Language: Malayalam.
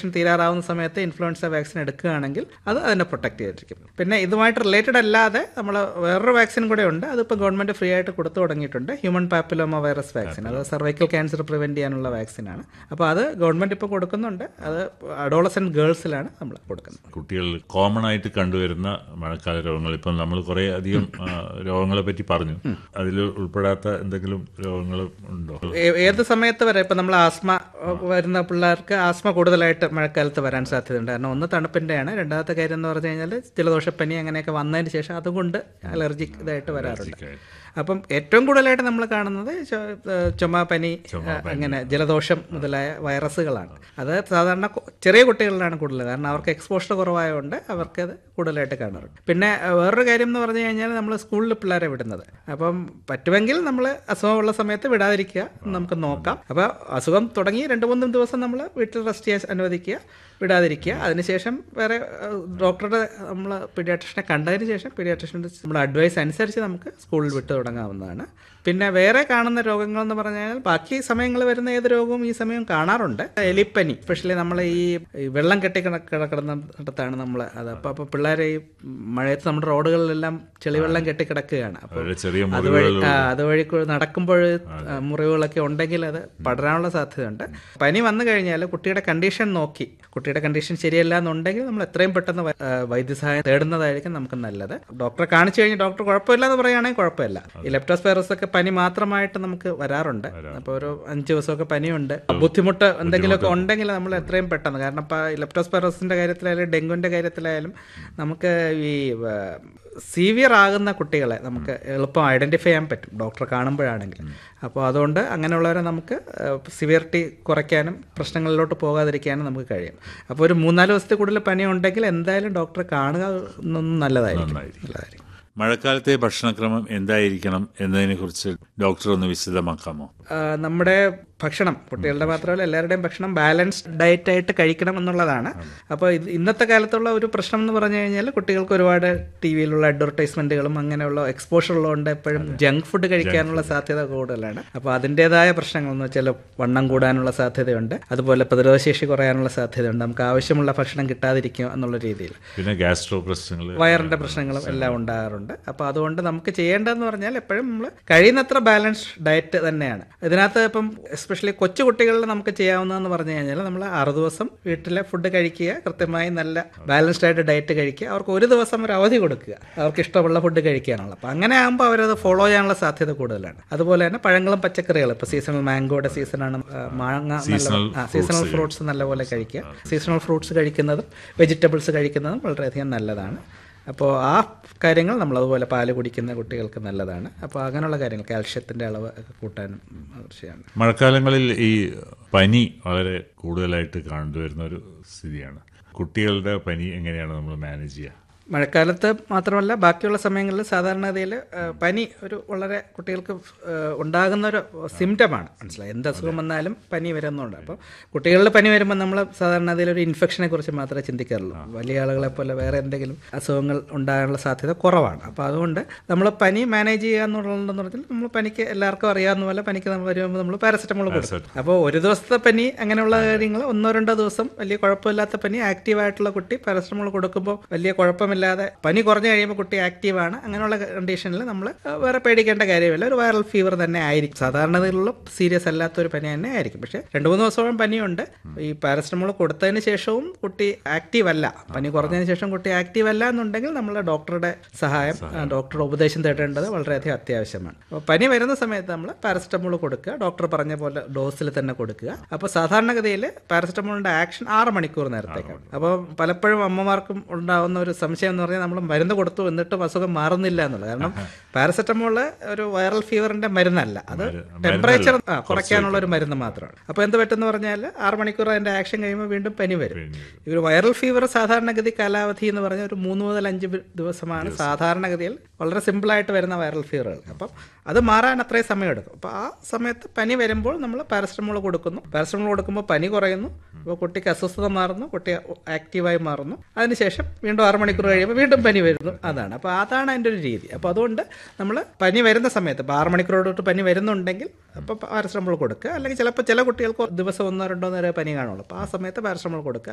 ഇൻക്യുബേഷൻ തീരാറാവുന്ന സമയത്ത് ഇൻഫ്ലുവൻസ വാക്സിൻ എടുക്കുകയാണെങ്കിൽ അത് അതിനെ പ്രൊട്ടക്ട് ചെയ്തിരിക്കും പിന്നെ ഇതുമായിട്ട് റിലേറ്റഡ് അല്ലാതെ നമ്മൾ വേറൊരു വാക്സിൻ കൂടെ ഉണ്ട് അതിപ്പോൾ ഗവൺമെൻറ് ഫ്രീ ആയിട്ട് കൊടുത്തു തുടങ്ങിയിട്ടുണ്ട് ഹ്യൂമൻ പാപ്പിലോമ വൈറസ് വാക്സിൻ അത് സർവൈക്കൽ ക്യാൻസർ പ്രിവെൻറ്റ് ചെയ്യാനുള്ള വാക്സിനാണ് അപ്പോൾ അത് ഗവൺമെൻറ് ഇപ്പോൾ കൊടുക്കുന്നുണ്ട് അത് അഡോളസെൻറ്റ് ഗേൾസിലാണ് നമ്മൾ കൊടുക്കുന്നത് കുട്ടികൾ കോമൺ ആയിട്ട് കണ്ടുവരുന്ന മഴക്കാല രോഗങ്ങൾ ഇപ്പം നമ്മൾ കുറേ അധികം ആ, രോഗങ്ങളെ പറ്റി പറഞ്ഞു അതിൽ ഉൾപ്പെടാത്ത എന്തെങ്കിലും രോഗങ്ങൾ ഉണ്ടോ ഏ- ഏത് സമയത്ത് വരെ ഇപ്പം നമ്മൾ ആസ്മ ഏഹ്, വരുന്ന പിള്ളേർക്ക് ആസ്മ കൂടുതലായിട്ട് മഴക്കാലത്ത് വരാൻ സാധ്യതയുണ്ട് കാരണം ഒന്ന് തണുപ്പിൻ്റെയാണ് രണ്ടാമത്തെ കാര്യം എന്ന് പറഞ്ഞു കഴിഞ്ഞാൽ ജലദോഷപ്പനി അങ്ങനെയൊക്കെ വന്നതിന് ശേഷം അതുകൊണ്ട് അലർജിക് ഇതായിട്ട് വരാറുണ്ട് അപ്പം ഏറ്റവും കൂടുതലായിട്ട് നമ്മൾ കാണുന്നത് ചു- ഏഹ്, ചുമ പനി ഏഹ്, അങ്ങനെ ജലദോഷം മുതലായ വൈറസുകളാണ് അത് സാധാരണ കു- ചെറിയ കുട്ടികളിലാണ് കൂടുതൽ കാരണം അവർക്ക് എക്സ്പോഷർ കുറവായതുകൊണ്ട് അവർക്ക് അത് കൂടുതലായിട്ട് കാണാറുണ്ട് പിന്നെ ഏഹ്, വേറൊരു കാര്യം എന്ന് പറഞ്ഞു കഴിഞ്ഞാൽ നമ്മൾ സ്കൂളിൽ പിള്ളേരെ വിടുന്നത് അപ്പം പറ്റുമെങ്കിൽ നമ്മൾ അസുഖമുള്ള സമയത്ത് വിടാതിരിക്കുക നമുക്ക് നോക്കാം അപ്പോൾ അസുഖം തുടങ്ങി രണ്ട് മൂന്ന് ദിവസം നമ്മൾ വീട്ടിൽ റെസ്റ്റ് ചെയ്യാൻ അനുവദിക്കുക വിടാതിരിക്കുക അതിനുശേഷം വേറെ ഏഹ്, ഡോക്ടറുടെ നമ്മൾ പീഡിയാട്രിഷനെ കണ്ടതിന് ശേഷം പീഡിയാട്രിഷൻ്റെ നമ്മൾ അഡ്വൈസ് അനുസരിച്ച് നമുക്ക് സ്കൂളിൽ വിട്ടു തുടങ്ങാവുന്നതാണ് പിന്നെ വേറെ കാണുന്ന രോഗങ്ങൾ എന്ന് പറഞ്ഞാൽ ബാക്കി സമയങ്ങൾ വരുന്ന ഏത് രോഗവും ഈ സമയം കാണാറുണ്ട് എലിപ്പനി സ്പെഷ്യലി നമ്മൾ ഈ ഈ വെള്ളം കെട്ടി കിട- കിടക്കുന്നിടത്താണ് നമ്മൾ അത് അപ്പോൾ അപ്പോൾ പിള്ളേരെ ഈ മഴയത്ത് നമ്മുടെ റോഡുകളിലെല്ലാം ചെളിവെള്ളം കെട്ടി കിടക്കുകയാണ് അപ്പോൾ വളരെ ചെറിയ അതുവഴി മുറിവുകൾ ആ, അതുവഴി കു- നടക്കുമ്പോൾ ആ, മുറിവുകളൊക്കെ ഉണ്ടെങ്കിൽ അത് പടരാനുള്ള സാധ്യതയുണ്ട് പനി വന്നു കഴിഞ്ഞാൽ കുട്ടിയുടെ കണ്ടീഷൻ നോക്കി കുട്ടിയുടെ കണ്ടീഷൻ ശരിയല്ല എന്നുണ്ടെങ്കിൽ നമ്മൾ എത്രയും പെട്ടെന്ന് വൈ- ആ, വൈദ്യസഹായം തേടുന്നതായിരിക്കും നമുക്ക് നല്ലത് ഡോക്ടറെ കാണിച്ചു കഴിഞ്ഞാൽ ഡോക്ടർ കുഴപ്പമില്ല എന്ന് പറയുകയാണെങ്കിൽ കുഴപ്പമില്ല ഈ ലെപ്റ്റോസ്പൈറസ് ഒക്കെ പനി മാത്രമായിട്ട് നമുക്ക് വരാറുണ്ട് അപ്പോൾ ഒരു അഞ്ച് ദിവസമൊക്കെ പനിയുണ്ട് ബുദ്ധിമുട്ട് എന്തെങ്കിലുമൊക്കെ ഉണ്ടെങ്കിൽ നമ്മൾ എത്രയും പെട്ടെന്ന് കാരണം ഇപ്പോൾ ലെപ്റ്റോസ്പൈറസിന്റെ കാര്യത്തിലായാലും ഡെങ്കുവിന്റെ കാര്യത്തിലായാലും നമുക്ക് ഈ സീവിയർ ആകുന്ന കുട്ടികളെ നമുക്ക് എളുപ്പം ഐഡൻറ്റിഫൈ ചെയ്യാൻ പറ്റും ഡോക്ടറെ കാണുമ്പോഴാണെങ്കിൽ അപ്പോൾ അതുകൊണ്ട് അങ്ങനെയുള്ളവരെ നമുക്ക് സിവിയറിറ്റി കുറയ്ക്കാനും പ്രശ്നങ്ങളിലോട്ട് പോകാതിരിക്കാനും നമുക്ക് കഴിയും അപ്പോൾ ഒരു മൂന്നാല് ദിവസത്തിൽ കൂടുതൽ പനി ഉണ്ടെങ്കിൽ എന്തായാലും ഡോക്ടറെ കാണുക എന്നൊന്നും നല്ലതായിരിക്കും നല്ലതായിരിക്കും മഴക്കാലത്തെ ഭക്ഷണക്രമം എന്തായിരിക്കണം എന്നതിനെക്കുറിച്ച് ഡോക്ടർ ഒന്ന് വിശദമാക്കാമോ ആ, നമ്മുടെ ഭക്ഷണം കുട്ടികളുടെ മാത്രമല്ല എല്ലാവരുടെയും ഭക്ഷണം ബാലൻസ്ഡ് ഡയറ്റ് ആയിട്ട് കഴിക്കണം എന്നുള്ളതാണ് അപ്പോൾ ഇത് ഇന്നത്തെ കാലത്തുള്ള ഒരു പ്രശ്നം എന്ന് പറഞ്ഞു കഴിഞ്ഞാൽ കുട്ടികൾക്ക് ഒരുപാട് ടി വിയിലുള്ള അഡ്വർടൈസ്മെന്റുകളും അങ്ങനെയുള്ള എക്സ്പോഷർ ഉള്ളതുകൊണ്ട് എപ്പോഴും ജങ്ക് ഫുഡ് കഴിക്കാനുള്ള സാധ്യത കൂടുതലാണ് അപ്പോൾ അതിൻ്റെതായ പ്രശ്നങ്ങൾ എന്ന് വെച്ചാൽ വണ്ണം കൂടാനുള്ള സാധ്യതയുണ്ട് അതുപോലെ പ്രതിരോധശേഷി കുറയാനുള്ള സാധ്യതയുണ്ട് നമുക്ക് ആവശ്യമുള്ള ഭക്ഷണം കിട്ടാതിരിക്കും എന്നുള്ള രീതിയിൽ പിന്നെ ഗ്യാസ്ട്രോ പ്രശ്നങ്ങൾ വയറിന്റെ പ്രശ്നങ്ങളും എല്ലാം ഉണ്ടാകാറുണ്ട് അപ്പോൾ അതുകൊണ്ട് നമുക്ക് ചെയ്യേണ്ടതെന്ന് പറഞ്ഞാൽ എപ്പോഴും നമ്മൾ കഴിയുന്നത്ര ബാലൻസ്ഡ് ഡയറ്റ് തന്നെയാണ് ഇതിനകത്ത് ഇപ്പം എസ്പെഷ്യലി കൊച്ചു കുട്ടികളിൽ നമുക്ക് ചെയ്യാവുന്നതെന്ന് പറഞ്ഞു കഴിഞ്ഞാൽ നമ്മൾ ആറ് ദിവസം വീട്ടിലെ ഫുഡ് കഴിക്കുക കൃത്യമായി നല്ല ബാലൻസ്ഡ് ആയിട്ട് ഡയറ്റ് കഴിക്കുക അവർക്ക് ഒരു ദിവസം ഒരു അവധി കൊടുക്കുക അവർക്ക് ഇഷ്ടമുള്ള ഫുഡ് കഴിക്കാനുള്ള അപ്പോൾ അങ്ങനെ ആകുമ്പോൾ അവരത് ഫോളോ ചെയ്യാനുള്ള സാധ്യത കൂടുതലാണ് അതുപോലെ തന്നെ പഴങ്ങളും പച്ചക്കറികളും ഇപ്പോൾ സീസണൽ മാംഗോയുടെ സീസണാണ് ആ, മാങ്ങ നല്ല Seasonal സീസണൽ ഫ്രൂട്ട്സ് നല്ലപോലെ കഴിക്കുക സീസണൽ ഫ്രൂട്ട്സ് കഴിക്കുന്നതും വെജിറ്റബിൾസ് കഴിക്കുന്നതും വളരെയധികം നല്ലതാണ് അപ്പോൾ ആ കാര്യങ്ങൾ നമ്മൾ അതുപോലെ പാല് കുടിക്കുന്ന കുട്ടികൾക്ക് നല്ലതാണ് അപ്പോൾ അങ്ങനെയുള്ള കാര്യങ്ങൾ കാൽഷ്യത്തിൻ്റെ അളവ് ഒക്കെ കൂട്ടാനും ആവശ്യമാണ് മഴക്കാലങ്ങളിൽ ഈ പനി വളരെ കൂടുതലായിട്ട് കണ്ടുവരുന്ന ഒരു സ്ഥിതിയാണ് കുട്ടികളുടെ പനി എങ്ങനെയാണ് നമ്മൾ മാനേജ് ചെയ്യുക മഴക്കാലത്ത് മാത്രമല്ല ബാക്കിയുള്ള സമയങ്ങളിൽ സാധാരണഗതിയിൽ പനി ഒരു വളരെ കുട്ടികൾക്ക് ആ, ഉണ്ടാകുന്ന ഒരു സിംറ്റമാണ് മനസ്സിലായി എന്ത് അസുഖം വന്നാലും പനി വരുന്നുണ്ട് അപ്പോൾ കുട്ടികളിൽ പനി വരുമ്പോൾ നമ്മൾ സാധാരണഗതിയിൽ ഒരു ഇൻഫെക്ഷനെ കുറിച്ച് മാത്രമേ ചിന്തിക്കാറുള്ളൂ വലിയ ആളുകളെ പോലെ വേറെ എന്തെങ്കിലും അസുഖങ്ങൾ ഉണ്ടാകാനുള്ള സാധ്യത കുറവാണ് അപ്പോൾ അതുകൊണ്ട് നമ്മൾ പനി മാനേജ് ചെയ്യുക എന്നുള്ളതെന്ന് പറഞ്ഞാൽ നമ്മൾ പനിക്ക് എല്ലാവർക്കും അറിയാവുന്ന പോലെ പനിക്ക് നമ്മൾ വരുമ്പോൾ നമ്മൾ പാരസെറ്റമോൾ കൊടുക്കും അപ്പോൾ ഒരു ദിവസത്തെ പനി അങ്ങനെയുള്ള കാര്യങ്ങൾ ഒന്നോ രണ്ടോ ദിവസം വലിയ കുഴപ്പമില്ലാത്ത പനി ആക്റ്റീവ് ആയിട്ടുള്ള കുട്ടി പാരസെറ്റമോൾ കൊടുക്കുമ്പോൾ വലിയ കുഴപ്പമില്ലാതെ പനി കുറഞ്ഞു കഴിയുമ്പോൾ കുട്ടി ആക്റ്റീവാണ് അങ്ങനെയുള്ള കണ്ടീഷനിൽ നമ്മൾ വേറെ പേടിക്കേണ്ട കാര്യമില്ല ഒരു വൈറൽ ഫീവർ തന്നെ ആയിരിക്കും സാധാരണതയിലുള്ള സീരിയസ് അല്ലാത്ത ഒരു പനി തന്നെ ആയിരിക്കും പക്ഷേ രണ്ട് മൂന്ന് ദിവസത്തോളം പനിയുണ്ട് ഈ പാരസെറ്റമോൾ കൊടുത്തതിന് ശേഷവും കുട്ടി ആക്റ്റീവ് അല്ല പനി കുറഞ്ഞതിന് ശേഷം കുട്ടി ആക്റ്റീവ് അല്ല എന്നുണ്ടെങ്കിൽ നമ്മൾ ഡോക്ടറുടെ സഹായം ആ, ഡോക്ടറുടെ ഉപദേശം തേടേണ്ടത് വളരെയധികം അത്യാവശ്യമാണ് അപ്പോൾ പനി വരുന്ന സമയത്ത് നമ്മൾ പാരസെറ്റമോൾ കൊടുക്കുക ഡോക്ടർ പറഞ്ഞ പോലെ ഡോസിൽ തന്നെ കൊടുക്കുക അപ്പോൾ സാധാരണഗതിയിൽ പാരസെറ്റമോളിന്റെ ആക്ഷൻ ആറ് മണിക്കൂർ നേരത്തേക്കാണ് അപ്പോൾ പലപ്പോഴും അമ്മമാർക്കും ഉണ്ടാവുന്ന ഒരു സംശയം എന്ന് പറഞ്ഞാൽ നമ്മൾ മരുന്ന് കൊടുത്തു എന്നിട്ടും അസുഖം മാറുന്നില്ല എന്നുള്ളത് കാരണം പാരസെറ്റമോൾ ഒരു വൈറൽ ഫീവറിന്റെ മരുന്നല്ല അത് ടെമ്പറേച്ചർ കുറയ്ക്കാനുള്ള ഒരു മരുന്ന് മാത്രമാണ് അപ്പോൾ എന്ത് പറ്റുമെന്ന് പറഞ്ഞാൽ ആറ് മണിക്കൂർ അതിന്റെ ആക്ഷൻ കഴിയുമ്പോൾ വീണ്ടും പനി വരും ഈ ഒരു വൈറൽ ഫീവർ സാധാരണഗതി കാലാവധി എന്ന് പറഞ്ഞാൽ ഒരു മൂന്ന് മുതൽ അഞ്ച് വി- ദിവസമാണ് സാധാരണഗതിയിൽ വളരെ സിമ്പിളായിട്ട് വരുന്ന വൈറൽ ഫീവറുകൾ അപ്പം അത് മാറാൻ അത്രയും സമയം എടുക്കും അപ്പോൾ ആ സമയത്ത് പനി വരുമ്പോൾ നമ്മൾ പാരസെറ്റമോൾ കൊടുക്കുന്നു പാരസെറ്റമോൾ കൊടുക്കുമ്പോൾ പനി കുറയുന്നു അപ്പോൾ കുട്ടിക്ക് അസ്വസ്ഥത മാറുന്നു കുട്ടി ആക്റ്റീവായി മാറുന്നു അതിനുശേഷം വീണ്ടും ആറ് മണിക്കൂർ കഴിയുമ്പോൾ വീണ്ടും പനി വരുന്നു അതാണ് അപ്പോൾ അതാണ് അതിൻ്റെ ഒരു രീതി അപ്പോൾ അതുകൊണ്ട് നമ്മൾ പനി വരുന്ന സമയത്ത് ഇപ്പോൾ ആറ് മണിക്കൂറോട് തൊട്ട് പനി വരുന്നുണ്ടെങ്കിൽ അപ്പോൾ പാരസെറ്റമോൾ കൊടുക്കുക അല്ലെങ്കിൽ ചിലപ്പോൾ ചില കുട്ടികൾക്ക് ദിവസം ഒന്നോ രണ്ടോ നേരം പനി കാണുള്ളൂ അപ്പോൾ ആ സമയത്ത് പാരസെറ്റമോൾ കൊടുക്കുക